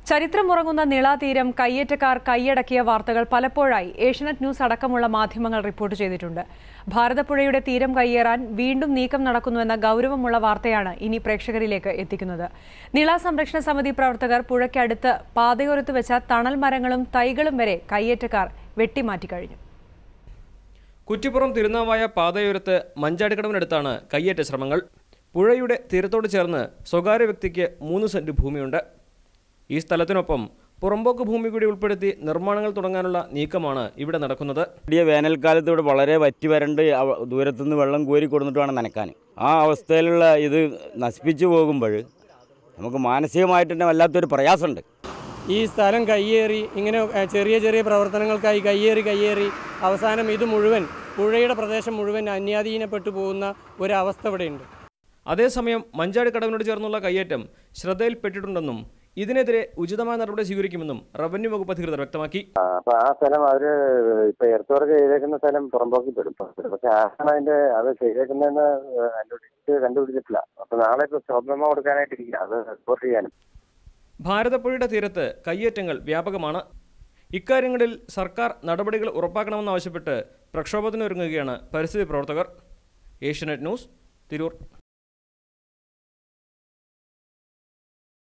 ചരിത്രമുറങ്ങുന്ന നിളാതീരം കയ്യേറ്റക്കാർ കൈയടക്കിയ വാർത്തകൾ പലപ്പോഴായി ഏഷ്യനെറ്റ് ന്യൂസ് അടക്കമുള്ള മാധ്യമങ്ങൾ റിപ്പോർട്ട് ചെയ്തിട്ടുണ്ട് ഭാരതപ്പുഴയുടെ തീരം കയ്യേറാൻ വീണ്ടും നീക്കം നടക്കുന്നുവെന്ന ഗൌരവമുള്ള വാർത്തയാണ് ഇനി പ്രേക്ഷകരിലേക്ക് എത്തിക്കുന്നത് നിള സംരക്ഷണ സമിതി പ്രവർത്തകർ പുഴയ്ക്കടുത്ത് പാതയോരത്ത് വെച്ച തണൽ മരങ്ങളും തൈകളും വരെ കയ്യേറ്റക്കാർ വെട്ടിമാറ്റി കഴിഞ്ഞു കുറ്റിപ്പുറം തിരുനാവായ പാതയോരത്ത് മഞ്ചാടിക്കടവിനടുത്താണ് കയ്യേറ്റ ശ്രമങ്ങൾ പുഴയുടെ തീരത്തോട് ചേർന്ന് സ്വകാര്യ വ്യക്തിക്ക് മൂന്ന് സെന്റ് ഭൂമിയുണ്ട് ഈ സ്ഥലത്തിനൊപ്പം പുറമ്പോക്ക് ഭൂമി കൂടി ഉൾപ്പെടുത്തി നിർമ്മാണങ്ങൾ തുടങ്ങാനുള്ള നീക്കമാണ് ഇവിടെ നടക്കുന്നത് വലിയ വേനൽക്കാലത്ത് ഇവിടെ വളരെ വറ്റി വരണ്ട് അവ- ദൂരത്തുനിന്ന് വെള്ളം കോരി കൊടുത്തിട്ട് വേണം നനക്കാൻ ആ അവസ്ഥയിലുള്ള ഇത് നശിപ്പിച്ചു പോകുമ്പോൾ നമുക്ക് മാനസികമായിട്ട് തന്നെ വല്ലാത്തൊരു പ്രയാസമുണ്ട് ഈ സ്ഥലം കയ്യേറി ഇങ്ങനെ ഏഹ്, ചെറിയ ചെറിയ പ്രവർത്തനങ്ങൾക്കായി കയ്യേറി കയ്യേറി അവസാനം ഇത് മുഴുവൻ പുഴയുടെ പ്രദേശം മുഴുവൻ അന്യാധീനപ്പെട്ടു പോകുന്ന ഒരവസ്ഥ ഇവിടെയുണ്ട് അതേസമയം മഞ്ചാടിക്കടവിനോട് ചേർന്നുള്ള കയ്യേറ്റം ശ്രദ്ധയിൽപ്പെട്ടിട്ടുണ്ടെന്നും ഇതിനെതിരെ ഉചിതമായ നടപടി സ്വീകരിക്കുമെന്നും റവന്യൂ വകുപ്പ് അധികൃതർ വ്യക്തമാക്കി അപ്പൊ ആ സ്ഥലം അവര് ഇപ്പൊ എർത്തോർക്ക് ചെയ്തേക്കുന്ന സ്ഥലം പുറമ്പോക്കി പെടും പക്ഷെ ആരാണ് അതിന്റെ അത് ചെയ്തേക്കുന്നതെന്ന് കണ്ടുപിടിച്ച് കണ്ടുപിടിച്ചിട്ടില്ല അപ്പൊ നാളെ ഇപ്പൊ സ്റ്റോപ്പ് കൊടുക്കാനായിട്ടിരിക്കുക അത് റിപ്പോർട്ട് ചെയ്യാനും ഭാരതപ്പുഴയുടെ തീരത്ത് കയ്യേറ്റങ്ങൾ വ്യാപകമാണ് ഇക്കാര്യങ്ങളിൽ സർക്കാർ നടപടികൾ ഉറപ്പാക്കണമെന്നാവശ്യപ്പെട്ട് പ്രക്ഷോഭത്തിനൊരുങ്ങുകയാണ് പരിസ്ഥിതി പ്രവർത്തകർ ഏഷ്യനെറ്റ് ന്യൂസ് തിരൂർ